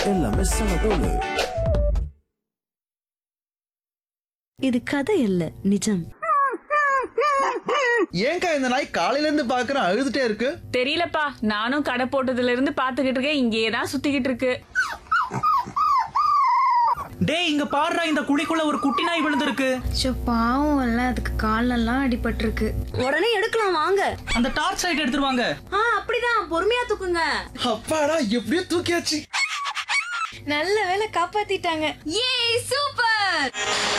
எல்லாமே செம தோலு இது கதை இல்ல நிஜம் ஏன்க்கா இந்த நாய் காலையில இருந்து பாக்குறேன் அழுதுட்டே இருக்கு தெரியலப்பா நானும் கடை போட்டதுல இருந்து பாத்துக்கிட்டு இருக்கேன் இங்கேயே தான் சுத்திக்கிட்டு இருக்கு டேய் இங்க பாருடா இந்த குழிக்குள்ள ஒரு குட்டி நாய் விழுந்திருக்கு ச்சோ பாவம் இல்ல அதுக்கு காலெல்லாம் அடிபட்டிருக்கு உடனே எடுக்கலாம் வாங்க அந்த டார்ச் லைட் எடுத்துருவாங்க ஆ அப்படிதான் பொறுமையா தூக்குங்க அப்பாடா எப்படியோ தூக்கியாச்சு நல்ல வேளை காப்பாத்திட்டாங்க ஏ சூப்பர்